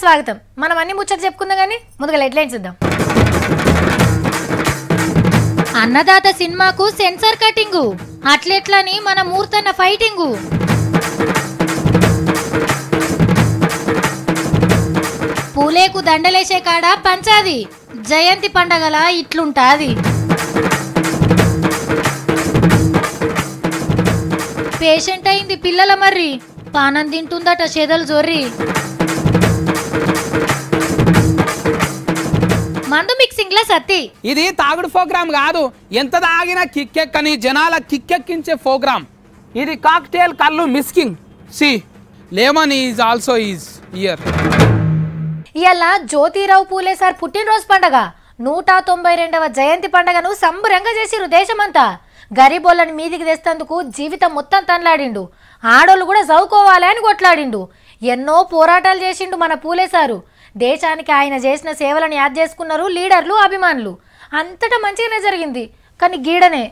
స్వాగతం మనం అన్ని ముచ్చట చెప్పుకుందాం కానీ ముందుగా హెడ్లైన్స్ ఇద్దాం అన్నదాత సినిమాకు సెన్సార్ కటింగు అట్లెట్లని మన మూర్తన్న ఫైటింగు పూలేకు దండలేసే కాడ పంచాది జయంతి పండగల ఇట్లుంటాది పేషెంట్ అయింది పిల్లల మర్రి పానం తింటుందట చెదలు జొర్రి మందు మిక్సింగ్ లా సత్తి ఇది తాగుడు ప్రోగ్రామ్ కాదు ఎంత తాగినా కిక్కెక్కని జనాల కిక్కెక్కించే ప్రోగ్రామ్ ఇది కాక్టైల్ కళ్ళు mixing see lemon is also is year ఇవాళ జ్యోతిరావు పూలే సార్ పుట్టినరోజు పండగ నూట తొంభై రెండవ జయంతి పండగను సంబరంగా చేసిరు దేశమంతా గరీబోళ్ళని మీదికి తెస్తందుకు జీవితం మొత్తం తనలాడిండు ఆడోళ్ళు కూడా చదువుకోవాలి అని కొట్లాడిండు ఎన్నో పోరాటాలు చేసిండు మన పూలే సారు దేశానికి ఆయన చేసిన సేవలను యాద్ చేసుకున్నారు లీడర్లు అభిమానులు అంతటా మంచిగానే జరిగింది కానీ గీడనే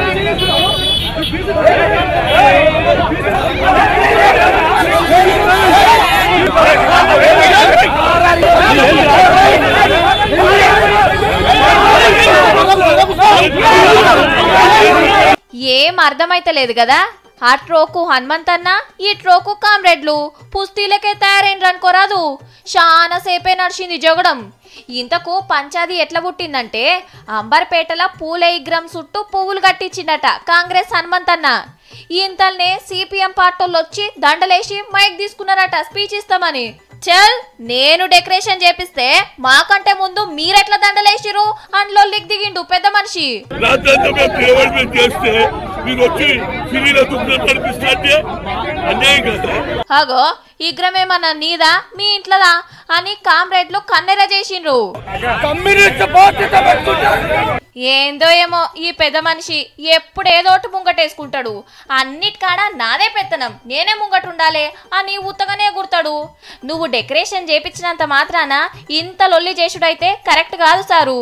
ఏం అర్థమైతలేదు కదా ఆ ట్రోకు హనుమంతన్న ఈ ట్రోకు కామ్రెడ్లు పుస్తీలకే తయారైండ్రు అనుకోరాదు చాలా సేపే నడిచింది జగడం ఇంతకు పంచాది ఎట్లా పుట్టిందంటే అంబర్పేటల పూల విగ్రహం చుట్టూ పువ్వులు కట్టించిండట కాంగ్రెస్ హనుమంతన్న ఇంతల్నే సిపిఎం పార్టీలు వచ్చి దండలేసి మైక్ తీసుకున్నారట స్పీచ్ ఇస్తామని చల్ నేను డెకరేషన్ చేపిస్తే మాకంటే ముందు మీరెట్లా దండలేసిరు అందులో దిగిండు పెద్ద మనిషి రాత్రంతా మేము డెవలప్మెంట్ చేస్తే మీరు వచ్చి సిటీలో దుఃఖం కనిపిస్తే అన్యాయం కదా అగో ఇగ్రమేమన్నా నీదా మీ ఇంట్లోదా అని కామ్రేడ్లు కన్నెర చేసిండ్రు కమ్యూనిస్ట్ బాధ్యత పెట్టుకుంటారు ఏందో ఏమో ఈ పెద్ద మనిషి ఎప్పుడు ఏదోటి ముంగటేసుకుంటాడు అన్నిటికాడ నాదే పెత్తనం నేనే ముంగటుండాలే అని ఉత్తగానే గుర్తాడు నువ్వు డెకరేషన్ చేపించినంత మాత్రాన ఇంత లొల్లి చేసుడైతే కరెక్ట్ కాదు సారు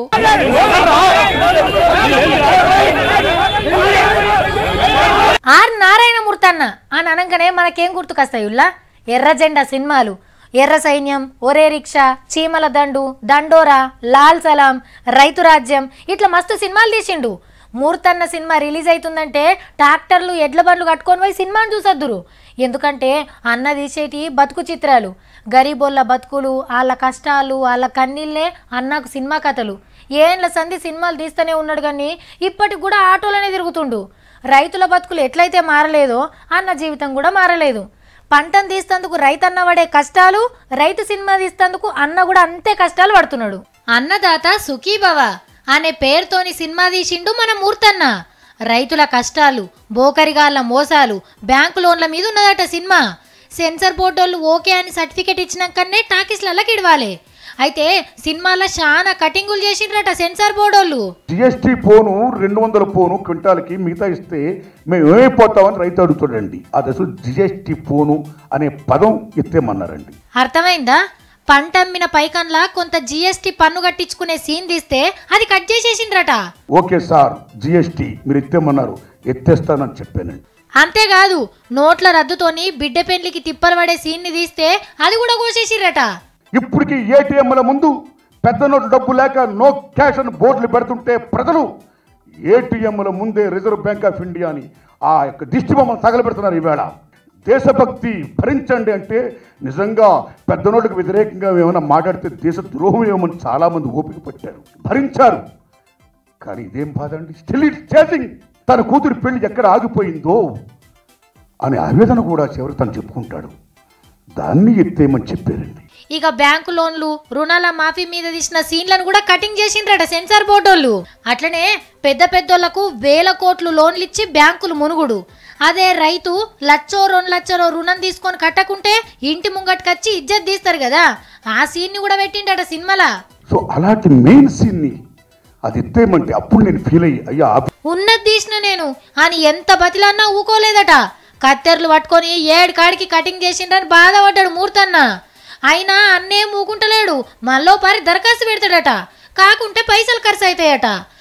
ఆర్ నారాయణమూర్తి అన్న అని అనగానే మనకేం గుర్తుకొస్తాయి ఉల్లా ఎర్ర జెండా సినిమాలు ఎర్ర సైన్యం ఒరే రిక్షా చీమల దండు దండోరా లాల్ సలాం రైతు రాజ్యం ఇట్లా మస్తు సినిమాలు తీసిండు మూర్తన్న సినిమా రిలీజ్ అవుతుందంటే ట్రాక్టర్లు ఎడ్ల బండ్లు కట్టుకొని పోయి సినిమాను చూసొద్దురు ఎందుకంటే అన్న తీసేటి బతుకు చిత్రాలు గరీబోళ్ళ బతుకులు వాళ్ళ కష్టాలు వాళ్ళ కన్నీళ్ళే అన్నకు సినిమా కథలు ఏండ్ల సంధి సినిమాలు తీస్తూనే ఉన్నాడు కానీ ఇప్పటికి కూడా ఆటోలోనే తిరుగుతుండు రైతుల బతుకులు ఎట్లయితే మారలేదో అన్న జీవితం కూడా మారలేదు పంటను తీస్తందుకు రైతన్న పడే కష్టాలు రైతు సినిమా తీస్తందుకు అన్న కూడా అంతే కష్టాలు పడుతున్నాడు అన్నదాత సుఖీభవ అనే పేరుతోని సినిమా తీసిండు మన మూర్తన్న రైతుల కష్టాలు బోకరిగాళ్ళ మోసాలు బ్యాంకు లోన్ల మీద ఉన్నదట సినిమా సెన్సర్ బోర్డోళ్ళు ఓకే అని సర్టిఫికెట్ ఇచ్చినాకనే టాకీస్లకి ఇడవాలి అయితే సినిమాలో చాలా కటింగులు చేసిండ్రట సెన్సార్ బోర్డోళ్ళు జిఎస్టీ పోను రెండు వందల పోను క్వింటాల్కి మిగతా ఇస్తే మేము ఏమైపోతామని రైతు అడుగుతాడండి అది అసలు జిఎస్టీ పోను అనే పదం ఎత్తేమన్నారండి అర్థమైందా పంట అమ్మిన పైకన్లా కొంత జీఎస్టీ పన్ను కట్టించుకునే సీన్ తీస్తే అది కట్ చేసేసిండ్రట ఓకే సార్ జిఎస్టీ మీరు ఎత్తేమన్నారు ఎత్తేస్తానని చెప్పానండి అంతేకాదు నోట్ల రద్దుతోని బిడ్డ పెండ్లికి తిప్పలు పడే సీన్ని తీస్తే అది కూడా కోసేసిర్రట ఇప్పటికి ఏటీఎంల ముందు పెద్ద నోటు డబ్బు లేక నో క్యాష్ అని బోర్డులు పెడుతుంటే ప్రజలు ఏటీఎంల ముందే రిజర్వ్ బ్యాంక్ ఆఫ్ ఇండియా అని ఆ యొక్క దిష్టి బొమ్మను తగలబెడుతున్నారు ఈవేళ దేశభక్తి భరించండి అంటే నిజంగా పెద్ద నోటుకు వ్యతిరేకంగా ఏమైనా మాట్లాడితే దేశ ద్రోహం ఏమని చాలామంది ఓపిక పట్టారు భరించారు కానీ ఇదేం బాధ అండి స్టిల్ ఇట్ చేసింగ్ తన కూతురి పెళ్లి ఎక్కడ ఆగిపోయిందో అనే ఆవేదన కూడా చివరి తను చెప్పుకుంటాడు దాన్ని ఎత్తేయమని చెప్పారండి ఇక బ్యాంకు లోన్లు రుణాల మాఫీ మీద తీసిన సీన్లను కూడా కటింగ్ చేసిండ్రట సెన్సార్ బోర్డోళ్ళు అట్లనే పెద్ద పెద్దోళ్లకు వేల కోట్లు లోన్లు ఇచ్చి బ్యాంకులు మునుగుడు అదే రైతు లచ్చో రెండు లచ్చరో రుణం తీసుకొని కట్టకుంటే ఇంటి ముంగట్కొచ్చి ఇజ్జత్ తీస్తారు కదా ఆ సీన్ని కూడా పెట్టిండట సినిమాలా సో అలాంటి మెయిన్ సీన్ని అది ఎత్తేయమంటే అప్పుడు నేను ఫీల్ అయ్యి అయ్యా ఆపు. ఉన్నది తీసిన నేను అని ఎంత బతిలన్నా ఊకోలేదట కత్తెరలు పట్టుకొని ఏడు కాడికి కటింగ్ చేసిండ్రని బాధపడ్డాడు మూర్తన్న అయినా అన్నే మూకుంటలేడు మళ్ళో పారి దరఖాస్తు పెడతాడట కాకుంటే పైసలు ఖర్చు అవుతాయట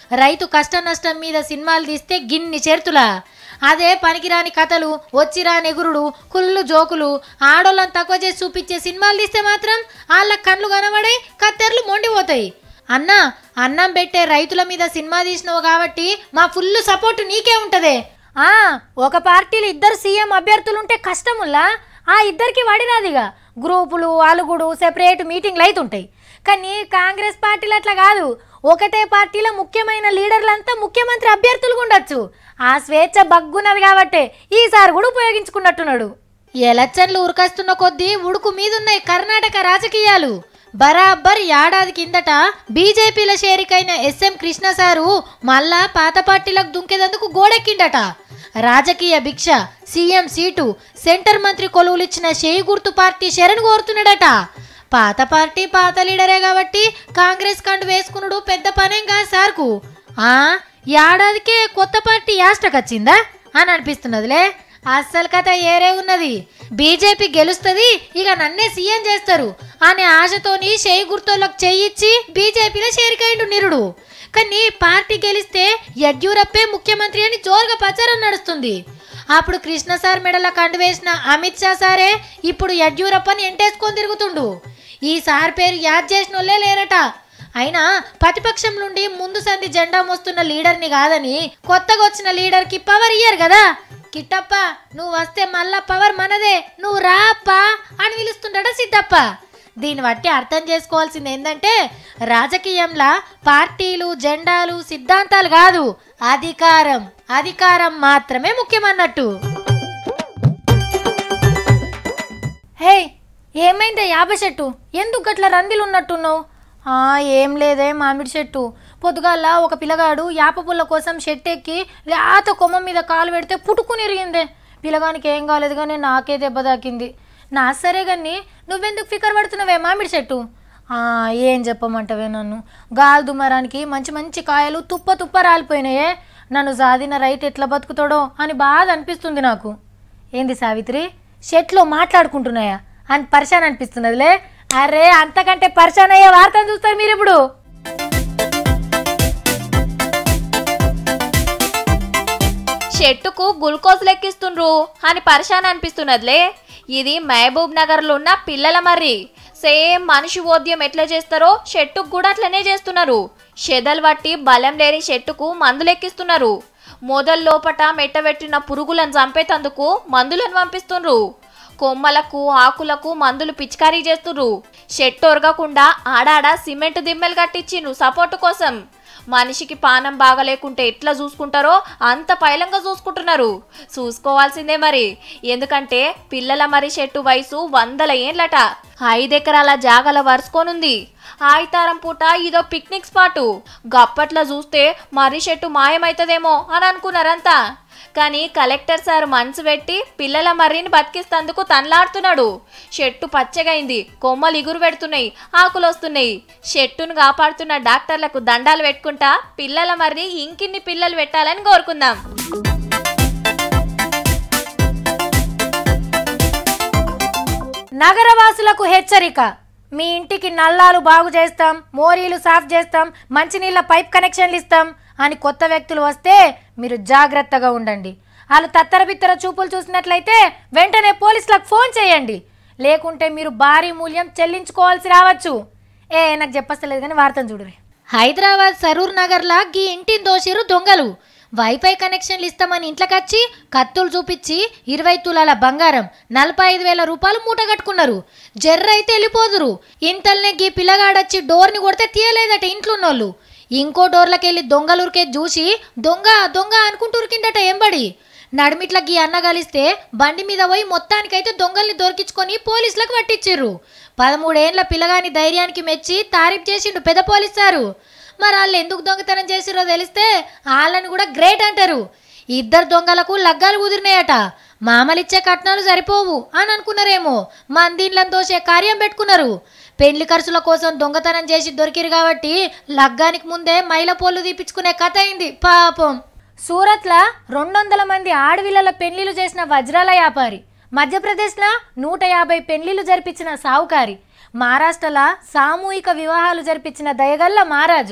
రైతు కష్ట నష్టం మీద సినిమాలు తీస్తే గిన్ని చేర్తులా అదే పనికిరాని కథలు వచ్చిరాని ఎగురుడు కుళ్ళు జోకులు ఆడోళ్ళని తక్కువ చేసి చూపించే సినిమాలు తీస్తే మాత్రం వాళ్ళ కళ్ళు కనబడే కత్తెరలు మొండిపోతాయి అన్న అన్నం పెట్టే రైతుల మీద సినిమా తీసినావు కాబట్టి మా ఫుల్ సపోర్ట్ నీకే ఉంటదే ఆ ఒక పార్టీలు ఇద్దరు సీఎం అభ్యర్థులుంటే కష్టముల్లా ఆ ఇద్దరికి వడిరాదిగా గ్రూపులు అలుగుడు సెపరేట్ మీటింగ్లు అవుతుంటాయి కానీ కాంగ్రెస్ పార్టీలు అట్లా కాదు ఒకటే పార్టీలో ముఖ్యమైన లీడర్లంతా ముఖ్యమంత్రి అభ్యర్థులుగా ఉండొచ్చు ఆ స్వేచ్ఛ బగ్గున్నది కాబట్టే ఈసారి కూడా ఉపయోగించుకున్నట్టున్నాడు ఎలక్షన్లు ఉరకస్తున్న కొద్దీ ఉడుకు మీదున్నాయి కర్ణాటక రాజకీయాలు బరాబర్ ఏడాది కిందట బీజేపీల షేరికైన ఎస్ఎం కృష్ణ సారు మళ్ళా పాత పార్టీలకు దుంకేదందుకు గోడెక్కిండట రాజకీయ భిక్ష సీఎం సీటు సెంటర్ మంత్రి కొలువులిచ్చిన చేయి గుర్తు పార్టీ శరణ్ కోరుతున్నాడట పాత పార్టీ పాత లీడరే కాబట్టి కాంగ్రెస్ కండు వేసుకునుడు పెద్ద పనేం కాదు సార్కు ఆ ఏడాదికే కొత్త పార్టీ యాస్టకొచ్చిందా అని అనిపిస్తున్నదిలే అస్సలు కథ ఏరే ఉన్నది బీజేపీ గెలుస్తుంది ఇక నన్నే సీఎం చేస్తారు అనే ఆశతోని చేయి గుర్తోళ్ళకి చేయిచ్చి బీజేపీలో చేరికైండు నిరుడు కానీ పార్టీ గెలిస్తే యడ్యూరప్పే ముఖ్యమంత్రి అని జోరుగా ప్రచారం నడుస్తుంది అప్పుడు కృష్ణ సార్ మెడల కండు వేసిన అమిత్ షా సారే ఇప్పుడు యడ్యూరప్పని ఎంటేసుకొని తిరుగుతుండు ఈ సార్ పేరు యాద్ చేసిన వాళ్ళే లేరట అయినా ప్రతిపక్షం నుండి ముందు సంధి జెండా మోస్తున్న లీడర్ని కాదని కొత్తగా వచ్చిన లీడర్కి పవర్ ఇయ్యరు కదా కిట్టప్ప నువ్వు వస్తే మళ్ళా పవర్ మనదే నువ్వు రాప్పా అని పిలుస్తుండట సిద్ధప్ప దీన్ని బట్టి అర్థం చేసుకోవాల్సింది ఏంటంటే రాజకీయంలా పార్టీలు జెండాలు సిద్ధాంతాలు కాదు అధికారం అధికారం మాత్రమే ముఖ్యమన్నట్టు హే ఏమైందే యాప చెట్టు ఎందుకు గట్ల రందిలు ఉన్నట్టున్నావు ఆ, ఏం లేదే మామిడి చెట్టు పొద్దుగాల ఒక పిల్లగాడు యాప పుల్ల కోసం చెట్టు ఎక్కి లేత కొమ్మ మీద కాలు పెడితే పుట్టుకుని ఇరిగిందే పిల్లగానికి ఏం కాలేదు కానీ నాకే దెబ్బ తాకింది నా సరే కానీ నువ్వెందుకు ఫికర్ పడుతున్నావే మామిడి చెట్టు ఆ, ఏం చెప్పమంటవే నన్ను గాలి దుమ్మరానికి మంచి మంచి కాయలు తుప్ప తుప్ప రాలిపోయినాయే నన్ను జాదిన రైట్ ఎట్లా బతుకుతాడో అని బాధ అనిపిస్తుంది నాకు ఏంది సావిత్రి షెట్లో మాట్లాడుకుంటున్నాయా అని పరిశాన్ అనిపిస్తున్నదిలే అరే అంతకంటే పరిశాన్ అయ్యే వార్తను చూస్తారు మీరు ఇప్పుడు చెట్టుకు గ్లూకోజ్ లెక్కిస్తుండ్రు అని పరిశాన్ అనిపిస్తున్నదిలే ఇది మహబూబ్ నగర్లో ఉన్న పిల్లల మర్రి సేమ్ మనిషి ఓద్యం ఎట్లా చేస్తారో చెట్టుకు కూడా అట్లనే చేస్తున్నారు షెదలు బట్టి బలం లేని చెట్టుకు మందులు ఎక్కిస్తున్నారు మొదలు లోపట మెట్టబెట్టిన పురుగులను చంపేతందుకు మందులను పంపిస్తుండ్రు కొమ్మలకు ఆకులకు మందులు పిచికారీ చేస్తుర్రు చెట్టు ఒరగకుండా ఆడాడ సిమెంట్ దిమ్మెలు కట్టించిండ్రు సపోర్ట్ కోసం మనిషికి పానం బాగలేకుంటే ఎట్లా చూసుకుంటారో అంత పైలంగా చూసుకుంటున్నారు చూసుకోవాల్సిందే మరి ఎందుకంటే పిల్లల మరి చెట్టు వయసు వందల ఏండ్లట ఐదెకరాల జాగల వరుసుకోనుంది ఆయితారం పూట ఇదో పిక్నిక్ స్పాటు గప్పట్ల చూస్తే మర్రి చెట్టు మాయమైతదేమో అని అనుకున్నారంతా కానీ కలెక్టర్ సార్ మనసు పెట్టి పిల్లల మర్రిని బతికిస్తందుకు తనలాడుతున్నాడు చెట్టు పచ్చగైంది కొమ్మలు ఇగురు పెడుతున్నాయి ఆకులు వస్తున్నాయి చెట్టును కాపాడుతున్న డాక్టర్లకు దండాలు పెట్టుకుంటా పిల్లల మర్రి ఇంకిన్ని పిల్లలు పెట్టాలని కోరుకుందాం నగరవాసులకు హెచ్చరిక మీ ఇంటికి నల్లాలు బాగు చేస్తాం మోరీలు సాఫ్ చేస్తాం మంచినీళ్ళ పైప్ కనెక్షన్లు ఇస్తాం అని కొత్త వ్యక్తులు వస్తే మీరు జాగ్రత్తగా ఉండండి వాళ్ళు తత్తర బిత్తర చూపులు చూసినట్లయితే వెంటనే పోలీసులకు ఫోన్ చేయండి లేకుంటే మీరు భారీ మూల్యం చెల్లించుకోవాల్సి రావచ్చు ఏ నాకు చెప్పస్తలేదు కానీ వార్తను చూడరు హైదరాబాద్ సరూర్ నగర్లా గీ ఇంటిని దోషిరు దొంగలు వైఫై కనెక్షన్లు ఇస్తామని ఇంట్లోకొచ్చి కత్తులు చూపించి ఇరవై తులాల బంగారం నలభై ఐదు వేల రూపాయలు మూట కట్టుకున్నారు జర్ర అయితే వెళ్ళిపోదురు ఇంతల్నే గీ పిల్లగాడొచ్చి డోర్ని కొడితే తీయలేదట ఇంట్లోన్నోళ్ళు ఇంకో డోర్లకెళ్ళి దొంగలురికే చూసి దొంగ దొంగ అనుకుంటూ ఉరికిండట ఎంబడి నడిమిట్ల గీ అన్న కలిస్తే బండి మీద పోయి మొత్తానికైతే దొంగల్ని దొరికించుకొని పోలీసులకు పట్టించిర్రు పదమూడేండ్ల పిల్లగాని ధైర్యానికి మెచ్చి తారీఫ్ చేసిండు పెద్ద పోలీసారు మరి వాళ్ళు ఎందుకు దొంగతనం చేసిరో తెలిస్తే వాళ్ళని కూడా గ్రేట్ అంటారు ఇద్దరు దొంగలకు లగ్గాలు కుదిరినాయట మామలిచ్చే కట్నాలు సరిపోవు అని అనుకున్నారేమో మందిన్లను దోసే కార్యం పెట్టుకున్నారు పెళ్లి ఖర్చుల కోసం దొంగతనం చేసి దొరికిరు కాబట్టి లగ్గానికి ముందే మైల పోలు తీపించుకునే కథ అయింది పాపం సూరత్లో రెండు వందల మంది ఆడవిళ్ళల పెళ్లిళ్ళు చేసిన వజ్రాల వ్యాపారి మధ్యప్రదేశ్లో నూట యాభై పెళ్లిళ్ళు జరిపించిన సావుకారి మహారాష్ట్రలో సామూహిక వివాహాలు జరిపించిన దయగల్ల మహారాజు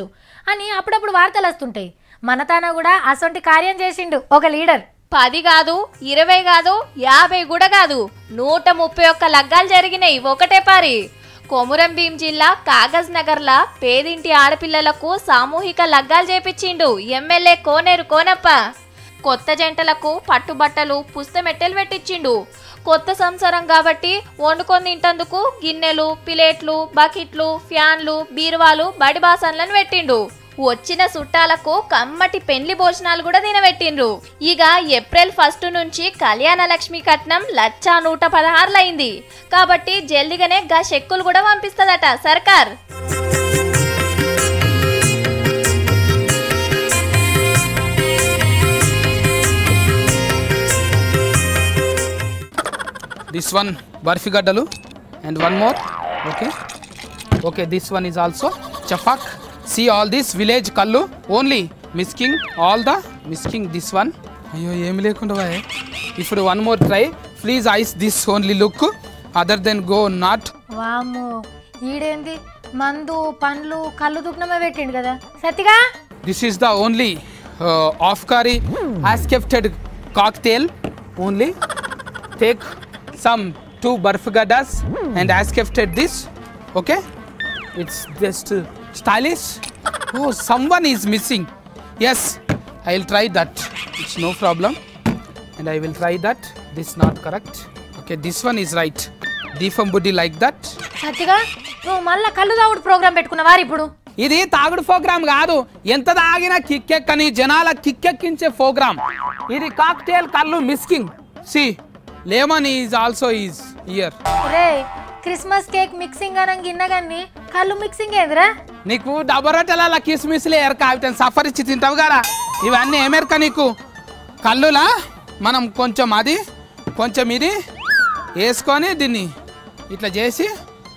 అని అప్పుడప్పుడు వార్తలు వస్తుంటాయి మన తాన కూడా అసొంటి కార్యం చేసిండు ఒక లీడర్ పది కాదు ఇరవై కాదు యాభై కూడా కాదు నూట ముప్పై ఒక్క లగ్గాలు జరిగినాయి ఒకటే పారి కొమురం భీం జిల్లా కాగజ్ నగర్లా పేదింటి ఆడపిల్లలకు సామూహిక లగ్గాలు చేపించిండు ఎమ్మెల్యే కోనేరు కోనప్ప కొత్త జంటలకు పట్టుబట్టలు పుస్తమెట్టెలు పెట్టించిండు కొత్త సంసారం కాబట్టి వండుకొని తింటందుకు గిన్నెలు ప్లేట్లు బకెట్లు ఫ్యాన్లు బీరువాలు బడి బాసన్లను పెట్టిండు వచ్చిన చుట్టాలకు కమ్మటి పెండ్లి భోజనాలు కూడా తినబెట్టిండ్రు ఇక ఏప్రిల్ ఫస్ట్ నుంచి కళ్యాణ లక్ష్మి కట్నం లచ్చా నూట పదహారులైంది కాబట్టి జల్దిగానే గా చెక్కులు కూడా పంపిస్తదట సర్కార్ దిస్ వన్ బర్ఫీ గడ్డలు and one more okay okay this one is also చపాక్ సీ ఆల్ దిస్ విలేజ్ కళ్ళు only mixing all the mixing this one అయ్యో ఏమి లేకుండా బాయ్ ఇప్పుడు one more try please ice this only look other then go not వామ్మో ఈడేంది మందు పండ్లు కళ్ళు దుగ్నమే పెట్టిండు కదా సత్తిగా this is the only of కారీ accepted cocktail only take some two బర్ఫ్ గడ్డాస్ and accepted this okay it's just stylish oh some one is missing yes I will try that it's no problem and I will try that this not correct okay this one is right దీపం బుడ్డి like that సత్తిగా నువ్వు మళ్ళా కళ్ళు తాగుడు programme పెట్టుకున్నావారు ఇప్పుడు ఇది తాగుడు programme కాదు ఎంత తాగినా కిక్కెక్కని జనాల కిక్కెక్కించే ప్రోగ్రామ్ ఇది కాక్టైల్ కళ్ళు mixing see lemon is also is year రే క్రిస్మస్ కేక్ మిక్సింగ్ అనగా ఇన్నగాన్ని కళ్ళు మిక్సింగ్ ఏదిరా నీకు డబరొట్టెల కిస్మిస్లే ఎరక అవి సఫర్ ఇచ్చి తింటావు కదా ఇవన్నీ ఏమెరక నీకు కళ్ళులా మనం కొంచెం అది కొంచెం ఇది వేసుకొని దీన్ని ఇట్లా చేసి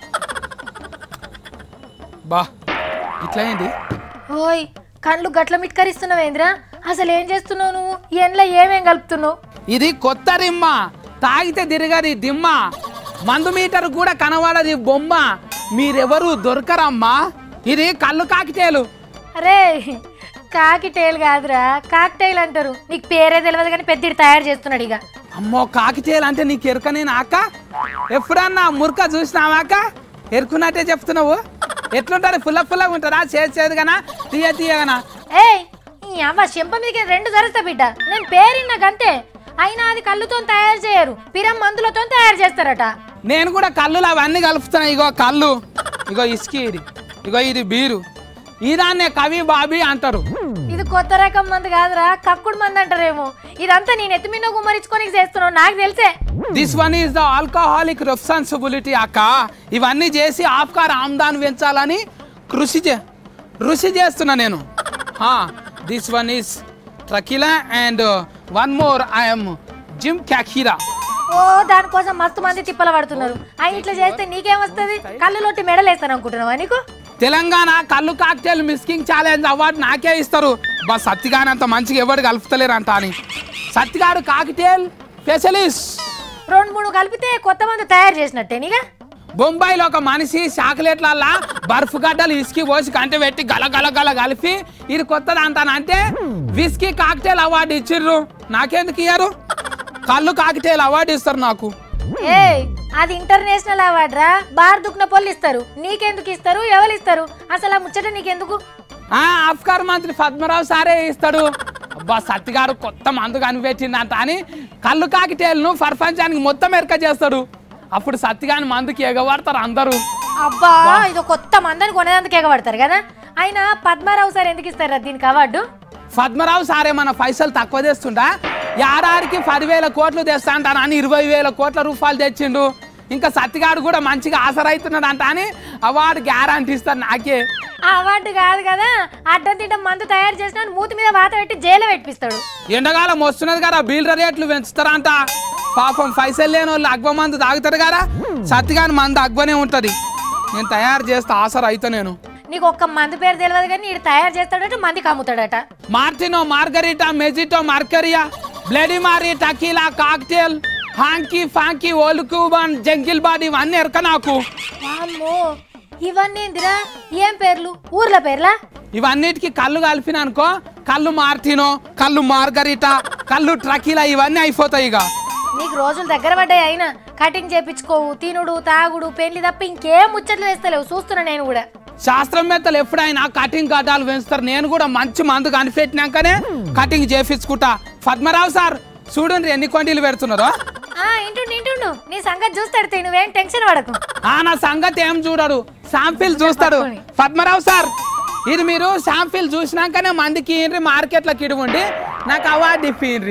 బా ఇట్లా ఏంది ఓయ్ కళ్ళు గట్ల మిట్కరిస్తున్నావేంద్రా అసలు ఏం చేస్తున్నావు నువ్వు ఎండ్లో ఏమేం కలుపుతున్నావు ఇది కొత్త రిమ్మ తాగితే తిరగది దిమ్మ మందు మీటర్ కూడా కనబడది బొమ్మ మీరెవరు దొరకరమ్మా ఇది కళ్ళు కాకిటేలు అరే కాకిటైల్ కాదురా కాక్టైల్ అంటారు నీకు పేరే తెలియదు కానీ పెద్దడి తయారు చేస్తున్నాడు ఇక అమ్మో కాకిటేలు అంటే నీకు ఎరకనేనా అక్క ఎప్పుడన్నా మురక చూసినావాక ఎరుకున్నట్టే చెప్తున్నావు ఎట్లుంటుంది పుల్ల పుల్లగా ఉంటుందా చేదు చేదుగానా తీయ తీయగానా ఏయ్ ఈ అమ్మ చెంప మీదకి రెండు జరుస్తా బిడ్డ నేను పేరిన్నాకంతే అయినా అది కళ్ళుతో తయారు చేయరు పిరం మందులతో తయారు చేస్తారట నేను కూడా కళ్ళులు అవన్నీ కలుపుతున్నా ఇగో కళ్ళు ఇగో ఇసుకి ఇది ఇగో ఇది బీరు ఈ దాన్నే కవి బాబీ అంటారు ఇది కొత్త రకం మందు కాదురా కక్కుడు మంది అంటారేమో ఇదంతా నేను ఎత్తిమిన్న గుమ్మరించుకొని చేస్తున్నావు నాకు తెలిసే this one is the alcoholic responsibility అక్క ఇవన్నీ చేసి ఆఫ్కార్ ఆమ్దాన్ పెంచాలని కృషి చే కృషి చేస్తున్నా నేను this one is tequila and one more I'm gym క్యాఖీరా ఓ దానికోసం మస్తు మంది తిప్పల పడుతున్నారు అయి ఇట్లా చేస్తే నీకేమొస్తుంది కళ్ళు లొట్టి మెడలేస్తాను అనుకుంటున్నావా నీకు తెలంగాణ కళ్ళు కాక్టైల్ మిస్కింగ్ ఛాలెంజ్ అవార్డు నాకే ఇస్తారు బా సత్తిగాని అంత మంచిగా ఎవరు కలుపుతలేరు అంట అని సత్తిగాడు కాక్టైల్ స్పెషలిస్ట్ రెండు మూడు కలిపితే కొత్త మందు తయారు చేసినట్టే నీగా బొంబాయిలో ఒక మనిషి చాక్లెట్లల్లా బర్ఫ్ గడ్డలు ఇసుకి పోసి కంటి పెట్టి గల గల గల కలిపి ఇది కొత్తది అంటానంటే విస్కీ కాక్టైల్ అవార్డు ఇచ్చిర్రు నాకెందుకు ఇయ్యారు కళ్ళు కాక్టైల్ అవార్డు ఇస్తారు నాకు ఏయ్ అది ఇంటర్నేషనల్ అవార్డ్ రా బార్ దుక్న పొల్లు ఇస్తారు నీకెందుకు ఇస్తారు ఎవరు ఇస్తారు అసలు ఆ ముచ్చట నీకెందుకు ఆ ఆఫ్కార్ మంత్రి పద్మరావు సారే ఇస్తాడు అబ్బా సత్తిగాడు కొత్త మందు కనిపెట్టిందంట అని కళ్ళు కాకిటేలను ప్రపంచానికి మొత్తం ఎరక చేస్తాడు అప్పుడు సత్తిగాని మందుకి ఎగబడతారు అందరూ అబ్బా ఇది కొత్త మందని కొనేందుకు ఎగబడతారు కదా అయినా పద్మారావు సార్ ఎందుకు ఇస్తారు దీనికి అవార్డు పద్మరావు సార్ ఏమన్నా పైసలు తక్కువ తెస్తుండా ఏడాదికి పదివేల కోట్లు తెస్తా అంటాను అని ఇరవై వేల కోట్ల రూపాయలు తెచ్చిండు ఇంకా సత్తిగాడు కూడా మంచిగా ఆసరైతున్నాడు అంట అని అవార్డు గ్యారంటీ ఇస్తాను నాకే ఆ అవార్డు కాదు కదా అడ్డం తింటం మందు తయారు చేసిన మూతి మీద వాత పెట్టి జైలు పెట్టిస్తాడు ఎండకాలం వస్తున్నది కదా బీల్ రేట్లు పెంచుతారంట పాపం పైసలు లేని వాళ్ళు అగ్వ మందు తాగుతారు కదా సత్తిగాని మందు అగ్వనే ఉంటుంది నేను తయారు చేస్తా ఆసర అయితే నేను నీకు ఒక్క మందు పేరు తెలియదు కానీ వీడు తయారు చేస్తాడట మందికి అమ్ముతాడట మార్టినో మార్గరిటా మెజిటో మార్కరియా bloody Mary tequila cocktail hanky panky old Cuban jungle body ఇవన్నీ ఎరక నాకు వామ్మో ఇవన్నీ ఏందిరా ఏం పేర్లు ఊర్ల పేర్లా ఇవన్నిటికి కళ్ళు కలిపిన అనుకో కళ్ళు మార్టినో కళ్ళు మార్గరిటా కళ్ళు ట్రకీలా ఇవన్నీ అయిపోతాయి ఇక నీకు రోజులు దగ్గర పడ్డాయి అయినా కటింగ్ చేపించుకోవు తినుడు తాగుడు పెళ్లి తప్ప ఇంకేం ముచ్చట్లు వేస్తలేవు చూస్తున్నా నేను కూడా శాస్త్రవేత్తలు ఎప్పుడైనా కటింగ్ గడ్డాలు పెంచుతారు నేను కూడా మంచి మందు కనిపెట్టినాకనే కటింగ్ చేపించుకుంటా పద్మరావు సార్ చూడండి ఎన్ని కొండీలు పెడుతున్నారో ఆ ఇంటుండు ఇంటుండు నీ సంగతి చూస్తాడు తీ, నువ్వేం టెన్షన్ పడకు ఆ నా సంగతి ఏం చూడడు శాంపిల్ చూస్తాడు పద్మరావు సార్ ఇది మీరు శాంపిల్ చూసినాకనే మందికి ఇయ్యండ్రి మార్కెట్లోకి ఇవ్వండి నాకు అవార్డు ఇప్పిండ్రి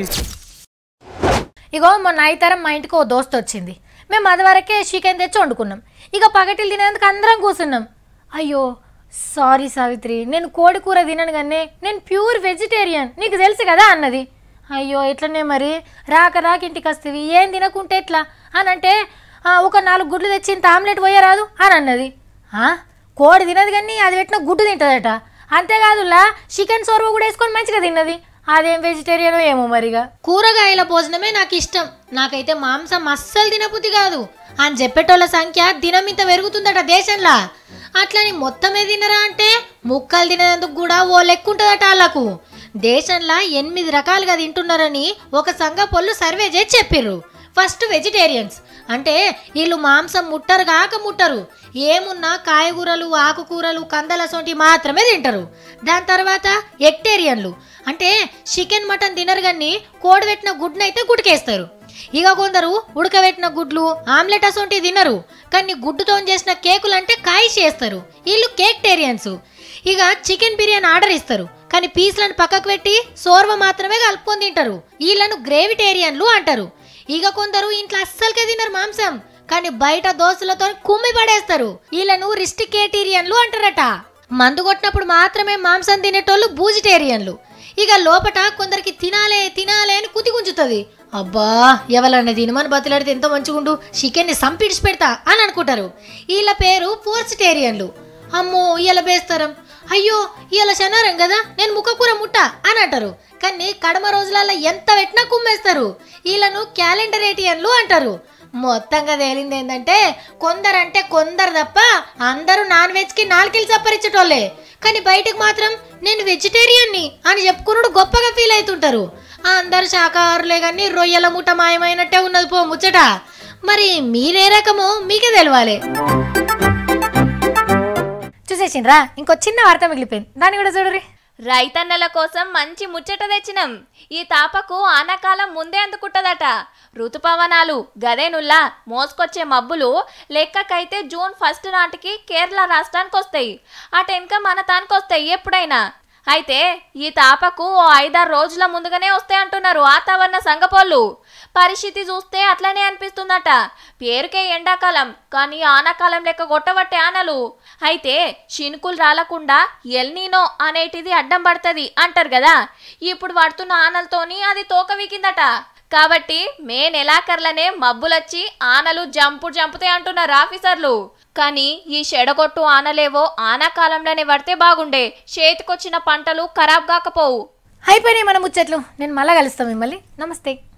ఇగో మొన్న ఐతరం మా ఇంటికి ఓ దోస్త్ వచ్చింది మేము అది వరకే చికెన్ తెచ్చి వండుకున్నాం ఇక పగటిలు తినేందుకు అందరం కూర్చున్నాం అయ్యో సారీ సావిత్రి నేను కోడి కూర తినను కానీ నేను ప్యూర్ వెజిటేరియన్ నీకు తెలుసు కదా అన్నది అయ్యో ఎట్లనే మరి రాక రాక ఇంటికి వస్తుంది ఏం తినకుంటే ఎట్లా అని అంటే "ఆ, ఒక నాలుగు గుడ్లు తెచ్చి ఇంత ఆమ్లెట్ పోయరాదు అని అన్నది "ఆ, కోడి తినదు కానీ అది పెట్టిన గుడ్డు తింటుందట అంతేకాదులా చికెన్ సోర్వ కూడా వేసుకొని మంచిగా తిన్నది అదేం వెజిటేరియన్ ఏమో మరిగా కూరగాయల భోజనమే నాకు ఇష్టం నాకైతే మాంసం అస్సలు తినబుద్ధి కాదు అని చెప్పేటోళ్ళ సంఖ్య దినం ఇంత పెరుగుతుందట దేశంలో అట్లని మొత్తమే తినరా అంటే ముక్కలు తినేందుకు కూడా ఓ లెక్క ఉంటుందట వాళ్ళకు దేశంలో ఎనిమిది రకాలుగా తింటున్నారని ఒక సంఘ పొల్లు సర్వే చేసి చెప్పిర్రు ఫస్ట్ వెజిటేరియన్స్ అంటే వీళ్ళు మాంసం ముట్టరు కాక ముట్టరు ఏమున్నా కాయగూరలు ఆకుకూరలు కందల సొంటి మాత్రమే తింటారు దాని తర్వాత ఎక్టేరియన్లు అంటే చికెన్ మటన్ తినరు కానీ కోడి పెట్టిన గుడ్నైతే గుడికేస్తారు ఇక కొందరు ఉడకబెట్టిన గుడ్లు ఆమ్లెట్ అసొంటి తినరు కానీ గుడ్డుతో చేసిన కేకులు అంటే కాయ చేస్తారు వీళ్ళు కేక్టేరియన్స్ ఇక చికెన్ బిర్యానీ ఆర్డర్ ఇస్తారు కానీ పీస్లను పక్కకు పెట్టి సోర్వ మాత్రమే కలుపుకొని తింటారు వీళ్ళను గ్రేవిటేరియన్లు అంటారు ఇక కొందరు ఇంట్లో అస్సలకే తినరు మాంసం కానీ బయట దోశలతో కుమ్మి పడేస్తారు వీళ్ళను రిస్టికేటీరియన్లు అంటారట మందు కొట్టినప్పుడు మాత్రమే మాంసం తినేటోళ్ళు బూజిటేరియన్లు ఇక లోపట కొందరికి తినాలే తినాలే అని కుతి గుంజుతుంది అబ్బా ఎవరన్నా తినమని బతిలాడితే ఎంత మంచిగుండు చికెన్ని సంపిడిచి పెడతా అని అనుకుంటారు వీళ్ళ పేరు ఫోర్సిటేరియన్లు అమ్మో ఇయ్యాల బేస్తారం అయ్యో ఇయ్యాల శనారం కదా నేను ముక్కకూర ముట్ట అని అంటారు కానీ కడమ రోజులలో ఎంత పెట్టినా కుమ్మేస్తారు వీళ్ళను క్యాలెండరేటియన్లు అంటారు మొత్తంగా తేలింది ఏంటంటే కొందరంటే కొందరు తప్ప అందరూ నాన్ వెజ్కి నాలుకెళ్ళి చప్పరించేటోళ్ళే కానీ బయటకు మాత్రం నేను వెజిటేరియన్ని అని చెప్పుకున్నాడు గొప్పగా ఫీల్ అవుతుంటారు ఆ అందరు శాకాహారులే కానీ రొయ్యల ముఠ మాయమైనట్టే ఉన్నది పో ముచ్చట మరి మీరే రకమో మీకే తెలవాలి చూసేసిండ్రా ఇంకో చిన్న వార్త మిగిలిపోయింది దాన్ని కూడా చూడరి రైతన్నల కోసం మంచి ముచ్చట తెచ్చినాం ఈ తాపకు ఆనకాలం ముందే అందుకుంటదట ఋతుపవనాలు గదేనుల్లా మోసుకొచ్చే మబ్బులు లెక్కకైతే జూన్ ఫస్ట్ నాటికి కేరళ రాష్ట్రానికి వస్తాయి అటెనక మన తానికి వస్తాయి ఎప్పుడైనా అయితే ఈ తాపకు ఓ ఐదారు రోజుల ముందుగానే వస్తాయి అంటున్నారు వాతావరణ సంఘపోళ్ళు పరిస్థితి చూస్తే అట్లనే అనిపిస్తుందట పేరుకే ఎండాకాలం కానీ ఆనాకాలం లెక్క కొట్టబట్టే ఆనలు అయితే చినుకులు రాలకుండా ఎల్నీనో అనేటిది అడ్డం పడుతుంది అంటారు కదా ఇప్పుడు పడుతున్న ఆనలతోని అది తోక వీకిందట కాబట్టి మే నెలాఖర్లనే మబ్బులొచ్చి ఆనలు జంపు జంపుతాయి అంటున్నారు ఆఫీసర్లు కానీ ఈ చెడగొట్టు ఆనలేవో ఆనాకాలంలోనే పడితే బాగుండే చేతికొచ్చిన పంటలు ఖరాబ్ కాకపోవు అయిపోయినాయి మన ముచ్చట్లు నేను మళ్ళా కలుస్తాను మిమ్మల్ని నమస్తే